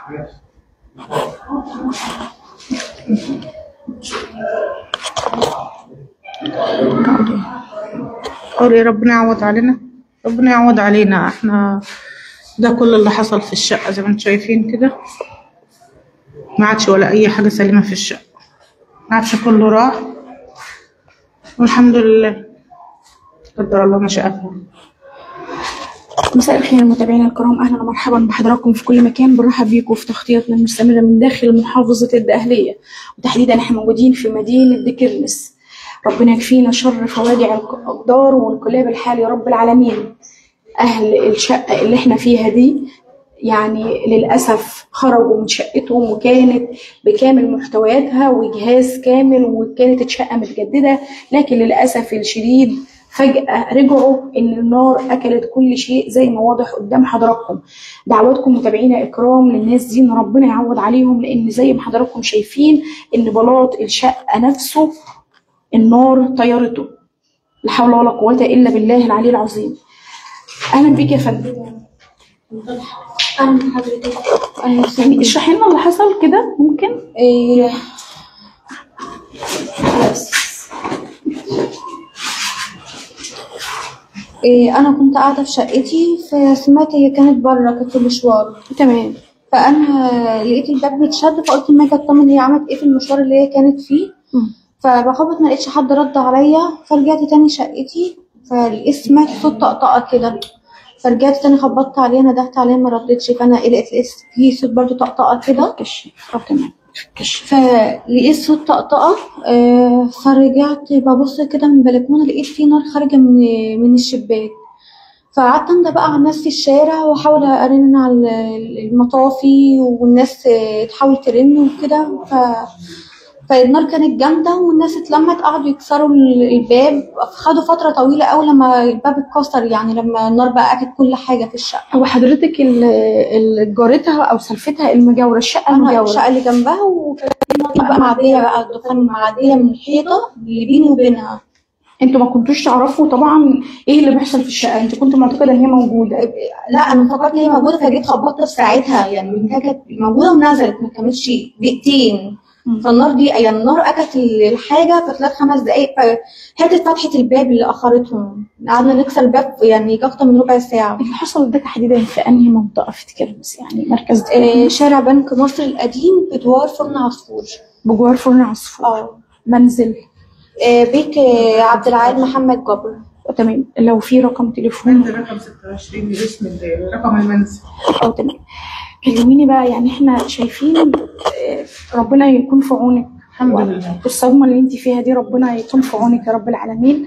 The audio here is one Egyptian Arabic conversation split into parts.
قولي ربنا يعوض علينا ربنا يعوض علينا احنا ده كل اللي حصل في الشقة زي ما انتم شايفين كده ما عادش ولا أي حاجة سليمة في الشقة ما عادش كله راح والحمد لله قدر الله ما شاء فعل مساء الخير متابعينا الكرام اهلا ومرحبا بحضراتكم في كل مكان بنرحب بيكم في تغطيتنا المستمره من داخل محافظه الدقهليه وتحديدا احنا موجودين في مدينه ديكرنس ربنا يكفينا شر فواجع الاقدار وانقلاب الحال يا رب العالمين اهل الشقه اللي احنا فيها دي يعني للاسف خرجوا من شقتهم وكانت بكامل محتوياتها وجهاز كامل وكانت الشقه متجدده لكن للاسف الشديد فجأة رجعوا إن النار أكلت كل شيء زي ما واضح قدام حضراتكم دعواتكم متابعينا إكرام للناس دي إن ربنا يعوض عليهم لأن زي ما حضراتكم شايفين إن بلاط الشقة نفسه النار طيرته لا حول ولا قوة إلا بالله العلي العظيم أهلا بيك يا فندم أهلا بحضرتك أهلا وسهلا اشرحي لنا اللي حصل كده ممكن إيه بس. إيه أنا كنت قاعدة في شقتي فسمعت هي كانت بره كانت في مشوار تمام فأنا لقيت الباب بيتشد فقلت ما أجي أطمن هي عملت إيه في المشوار اللي هي كانت فيه مم. فبخبط ما لقيتش حد رد عليا فرجعت تاني شقتي فلقيت سمعت صوت طقطقة كده فرجعت تاني خبطت عليها ندهت عليها ما ردتش فأنا لقيت لقيت في صوت برضه طقطقة كده كشي اه تمام كشي فلقيت صوت طقطقة آه، فرجعت ببص كده من البلكونة لقيت في نار خارجة من من الشباك فقعدت انده بقى على الناس في الشارع واحاول ارن على المطافي والناس آه، تحاول ترن وكده ف فالنار كانت جامدة والناس اتلمت قعدوا يكسروا ال- الباب خدوا فترة طويلة أوي لما الباب اتكسر يعني لما النار بقى أكلت كل حاجة في الشقة هو حضرتك ال- ال- جارتها او سلفتها المجاوره الشقه أنا المجاوره الشقة اللي جنبها وكان في نار بقى معدية بقى الدخان معدية من الحيطة اللي بيني وبينها انتوا ما كنتوش تعرفوا طبعا ايه اللي بيحصل في الشقه انت كنتوا معتقده ان هي موجوده لا انا افتكرت ان هي موجوده فجيت خبطت في ساعتها يعني بنتها كانت موجوده ونزلت ما كملتش دقيقتين مم. فالنار دي يعني النار اكلت الحاجه في خلال خمس دقائق فحته فتحه الباب اللي اخرتهم قعدنا نكسر الباب يعني اكتر من ربع ساعه اللي حصل ده تحديدا في انهي منطقه في تكرمس يعني مركز آه، شارع بنك مصر القديم بجوار فرن عصفور بجوار فرن عصفور اه منزل آه، بيت آه، عبد العال محمد جبر تمام لو في رقم تليفون منزل رقم 26 باسم ال- رقم المنزل اه تمام كلميني بقى يعني احنا شايفين آه، ربنا يكون في عونك الحمد لله الصدمه اللي انت فيها دي ربنا يكون في عونك يا رب العالمين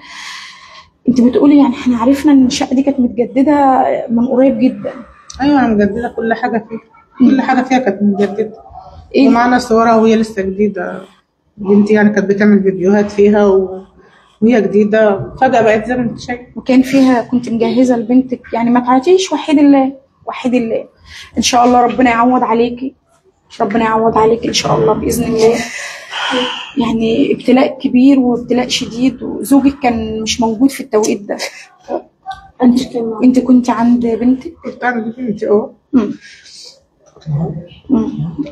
انت بتقولي يعني احنا عرفنا ان الشقه دي كانت متجدده من قريب جدا ايوه انا مجدده كل حاجه فيها كل حاجه فيها كانت متجدده ايه ومعنا صورها وهي لسه جديده بنتي يعني كانت بتعمل فيديوهات فيها و... وهي جديده فجاه بقت زي ما انت شايف وكان فيها كنت مجهزه لبنتك يعني ما تعيطيش وحيد الله وحيد الله ان شاء الله ربنا يعوض عليكي ربنا يعوض عليك ان شاء الله باذن الله يعني ابتلاء كبير وابتلاء شديد وزوجك كان مش موجود في التوقيت ده انت انت كنت عند بنتك قلت انا دي بنتي اه مم. مم.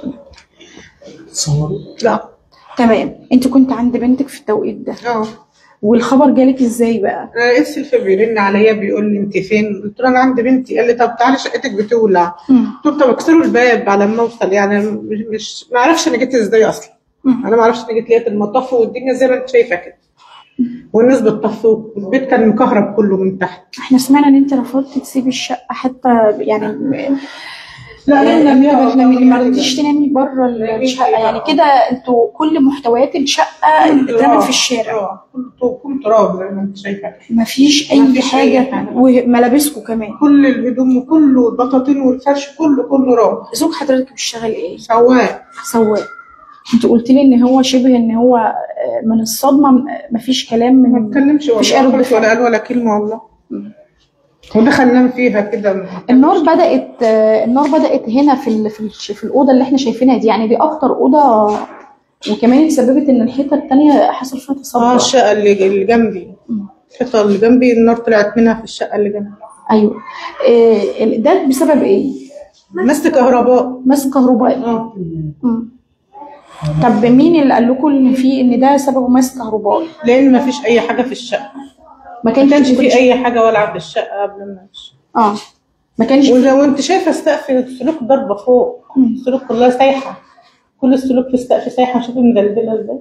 لا تمام انت كنت عند بنتك في التوقيت ده اه والخبر جالك ازاي بقى انا لقيت سيلفي بيرن عليا بيقول لي انت فين قلت له انا عند بنتي قال لي طب تعالي شقتك بتولع مم. قلت له طب اكسروا الباب على ما اوصل يعني أنا مش, مش ما اعرفش انا جيت ازاي اصلا مم. انا ما اعرفش انا جيت لقيت المطاف والدنيا زي ما انت شايفه كده والناس بتطفوا والبيت كان مكهرب كله من تحت احنا سمعنا ان انت رفضت تسيبي الشقه حتى يعني لا لا لا لا ما رضيتيش تنامي بره الشقه يعني كده انتوا كل محتويات الشقه اترمت في الشارع اه كله كله تراب زي ما انت شايفه كده. ما فيش ما اي فيش أي حاجه حاجة. وملابسكم كمان كل الهدوم وكله البطاطين والفرش كله كله راب زوج حضرتك بيشتغل ايه سواق سواق انت قلت لي ان هو شبه ان هو آه، من الصدمه ما فيش كلام ما من اتكلمش مفيش والله أي رد خالص ولا فعل. قال ولا كلمه والله ودخل نام فيها كده النار بدات آه، النار بدات هنا في ال- في ال- في الاوضه اللي احنا شايفينها دي يعني دي اكتر اوضه وكمان سببت ان الحيطه الثانيه حصل فيها اه تصدع الشقه اللي اللي جنبي مم. الحيطه اللي جنبي النار طلعت منها في الشقه اللي جنبي ايوه إيه ده بسبب ايه؟ مس كهرباء مس كهربائي اه مم. طب مين اللي قال لكم ان في ان ده سببه مس كهربائي لان ما فيش اي حاجه في الشقه ما ما كانش كانش في اي حاجه ولع في الشقه قبل ما امشي اه ما كانش ولو انت شايفه السقف السلوك ضربه فوق مم. السلوك كلها سايحه كل السلوك في السقف سايحه شوفي مدلدله ازاي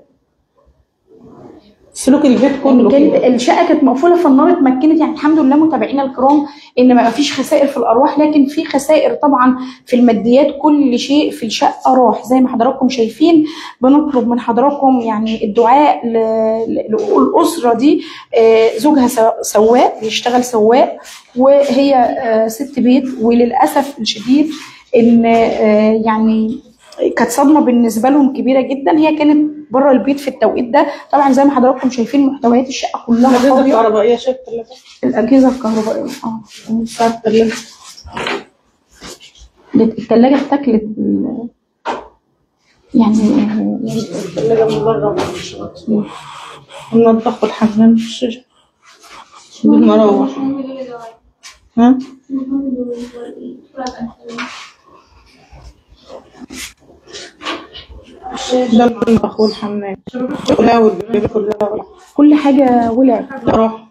سلوك البيت كله كانت كده. الشقه كانت مقفوله فالنار اتمكنت يعني الحمد لله متابعينا الكرام ان ما فيش خسائر في الارواح لكن في خسائر طبعا في الماديات كل شيء في الشقه راح زي ما حضراتكم شايفين بنطلب من حضراتكم يعني الدعاء ل- ل- للاسره دي آه، زوجها سوا- سواق بيشتغل سواق وهي آه، ست بيت وللاسف الشديد ان آه، يعني كانت صدمه بالنسبه لهم كبيره جدا هي كانت بره البيت في التوقيت ده طبعا زي ما حضراتكم شايفين محتويات الشقه كلها الاجهزه فاضيه الكهربائيه شايف الثلاجه الاجهزه الكهربائيه اه بتاعت الثلاجه الثلاجه اتاكلت بال- يعني الثلاجه من بره المطبخ والحمام والشجر بالمراوح ها ده المطبخ والحمام كلها والبيبي كلها كل حاجه ولعت راح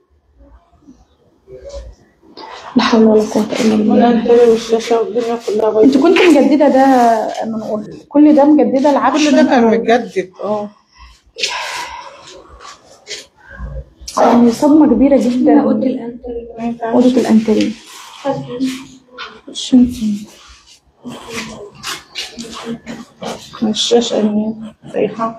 لا حول ولا قوه الا بالله ولا التلي والشاشه والدنيا كلها بايظه انت كنت مجدده ده منقول كل ده مجدده العفش كل ده كان متجدد اه يعني صدمه كبيره جدا اوضه الانتري اوضه الانتريه مش انت الشاشة اللي رايحة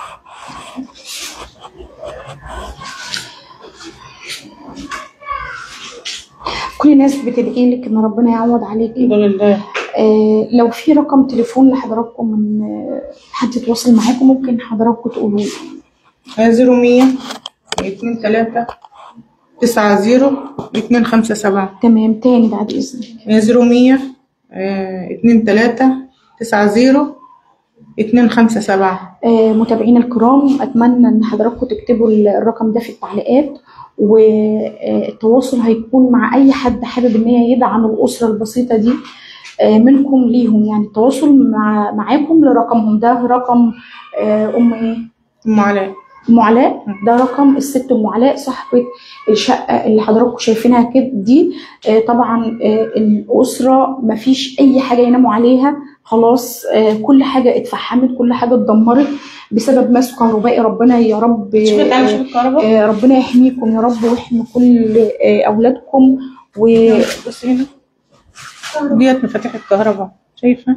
كل الناس بتدعي لك ان ربنا يعوض عليكي الحمد لله آه لو في رقم تليفون لحضراتكم من آه، حد يتواصل معاكم ممكن حضراتكم تقولوا لي. زيرو مية اتنين تلاتة تسعة زيرو اتنين خمسة سبعة تمام تاني بعد اذنك زيرو مية اه، اتنين تلاتة تسعة زيرو اتنين خمسة سبعة آه، متابعينا الكرام اتمنى ان حضراتكم تكتبوا الرقم ده في التعليقات والتواصل هيكون مع اي حد حابب ان هي يدعم الاسره البسيطه دي آه، منكم ليهم يعني التواصل مع معاكم لرقمهم ده رقم آه، ام ايه أم علاء ام علاء ده رقم الست ام علاء صاحبه الشقه اللي حضراتكم شايفينها كده دي آه، طبعا آه، الاسره ما فيش اي حاجه يناموا عليها خلاص آه، كل حاجه اتفحمت كل حاجه اتدمرت بسبب ماس كهربائي ربنا يا رب شوفي تعالي آه، شوفي الكهرباء آه، ربنا يحميكم يا رب ويحمي كل آه، اولادكم و بصي هنا ديت مفاتيح الكهرباء شايفة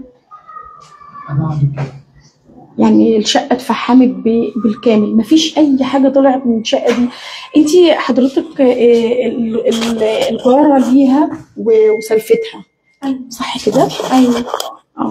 يعني الشقه اتفحمت ب- بالكامل مفيش اي حاجه طلعت من الشقه دي انت حضرتك آه، ال- ال- الغاره ليها و- وسلفتها صح كده ايوه اه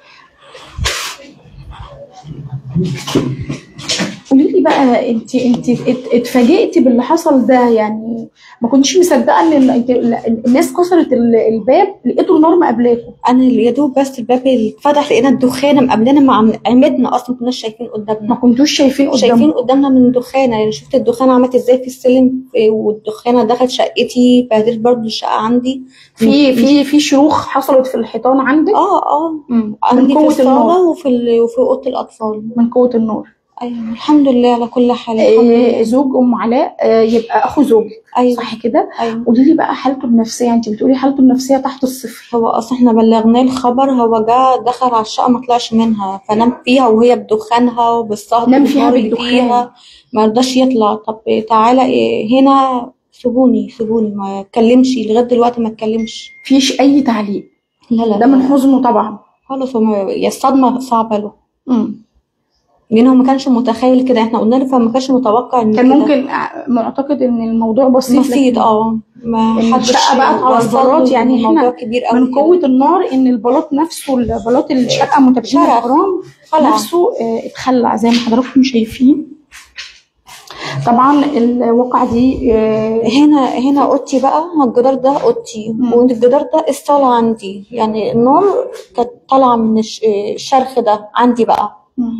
قولي لي بقى انت انت ات- اتفاجئتي باللي حصل ده يعني ما كنتش مصدقه ان ال- انت- ال- الناس كسرت ال- الباب لقيتوا النار مقابلاكم انا اللي يا دوب بس الباب اللي اتفتح لقينا الدخانه مقابلانا مع عمتنا اصلا ما كناش شايفين ما قدامنا كنتوش شايفين شايفين قدامكم قدامنا من الدخانه يعني شفت الدخانه عملت ازاي في السلم إيه، والدخانه دخلت شقتي بهدلت برضو الشقه عندي في في في شروخ حصلت في الحيطان عندك اه اه مم. من عندي في قوه النار الصاله وفي ال... وفي اوضه الاطفال من قوه النار ايوه الحمد لله على كل حال الحمد آه، لله زوج ام علاء آه، يبقى اخو زوجك ايوه صح كده ايوه قولي لي بقى حالته النفسيه انت بتقولي حالته النفسيه تحت الصفر هو اصلا احنا بلغناه الخبر هو جه دخل على الشقه ما طلعش منها فنام فيها وهي بدخانها وبالصهد نام فيها بالنار اللي بالدخان. فيها ما رضاش يطلع طب تعالى إيه هنا سيبوني سيبوني ما اتكلمش لغايه دلوقتي ما اتكلمش مفيش اي تعليق لا لا ده من حزنه طبعا خالص هو ما- يا الصدمه صعبه له مم. لان هو ما كانش متخيل كده احنا قلنا له فما كانش متوقع ان كان كده. ممكن آه، معتقد ان الموضوع بسيط بسيط لكن اه ما إن حدش الشقة بقت على وصل له البلاط، يعني إحنا الموضوع كبير قوي من قوه النار ان البلاط نفسه البلاط الشقه متابعين شرخ. الكرام خلع. نفسه آه، اتخلع زي ما حضراتكم شايفين طبعا الواقعة دي آه، هنا هنا اوضتي بقى الجدار ده اوضتي مم. والجدار ده الصاله عندي يعني النار كانت طالعه من الش- الشرخ ده عندي بقى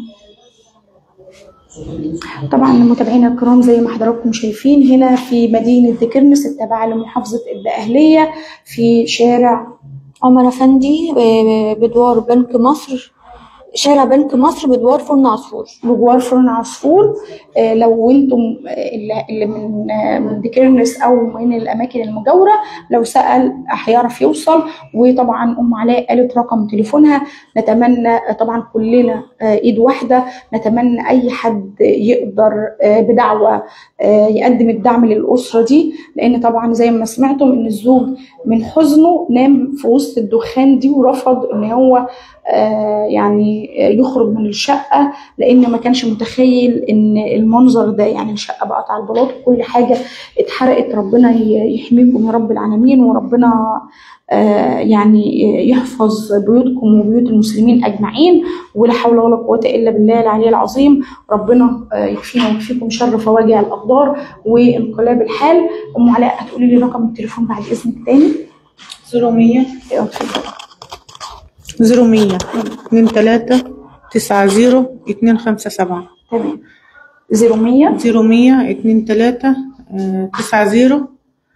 طبعا متابعينا الكرام زي ما حضراتكم شايفين هنا في مدينة ديكرنس التابعة لمحافظة الدقهلية في شارع عمر أفندي آه، بدوار بنك مصر شارع بنك مصر بدوار فرن عصفور بجوار فرن عصفور آه، لو انتم آه، اللي- اللي من آه، من ديكيرنس او من الاماكن المجاوره لو سال هيعرف يوصل وطبعا ام علاء قالت رقم تليفونها نتمنى آه، طبعا كلنا آه، ايد واحده نتمنى اي حد يقدر آه، بدعوه آه، يقدم الدعم للاسره دي لان طبعا زي ما سمعتم ان الزوج من حزنه نام في وسط الدخان دي ورفض ان هو آه، يعني آه، يخرج من الشقه لان ما كانش متخيل ان المنظر ده يعني الشقه بقت على البلاط وكل حاجه اتحرقت ربنا ي- يحميكم يا رب العالمين وربنا آه، يعني يحفظ بيوتكم وبيوت المسلمين اجمعين ولا حول ولا قوه الا بالله العلي العظيم ربنا آه، يكفينا ويكفيكم شر فواجع الاقدار وانقلاب الحال ام علاء هتقولي لي رقم التليفون بعد اذنك تاني 0100 اه، اتفضلي. 0100 23 90 257 تمام 0100 0100 23 90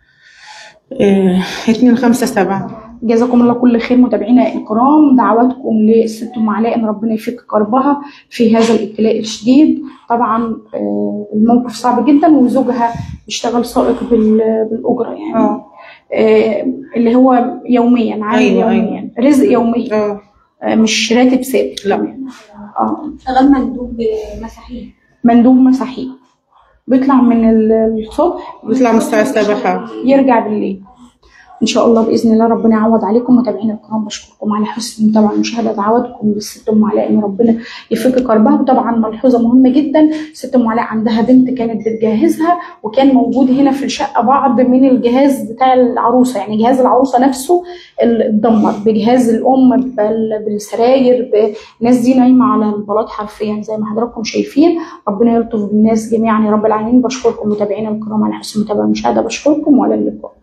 257 جزاكم الله كل خير متابعينا الكرام دعواتكم للست ام علاء ان ربنا يفك كربها في هذا الابتلاء الشديد طبعا آه، الموقف صعب جدا وزوجها بيشتغل سائق بال- بالاجره يعني اه آه، اللي هو يوميا عامل أيوة، يوميا رزق يومي اه آه، مش راتب ثابت لا. كمان. اه شغال مندوب مساحيق مندوب مساحيق بيطلع من ال- الصبح بيطلع من الساعة 7 يرجع بالليل ان شاء الله باذن الله ربنا يعوض عليكم متابعينا الكرام بشكركم على حسن المتابعه والمشاهده دعواتكم للست ام علاء ان ربنا يفك كربها وطبعا ملحوظه مهمه جدا ست ام علاء عندها بنت كانت بتجهزها وكان موجود هنا في الشقه بعض من الجهاز بتاع العروسه يعني جهاز العروسه نفسه ال- اتدمر بجهاز الام بال- بالسراير ب- الناس دي نايمه على البلاط حرفيا زي ما حضراتكم شايفين ربنا يلطف بالناس جميعا يا رب العالمين بشكركم متابعينا الكرام على حسن المتابعه والمشاهده بشكركم والى اللقاء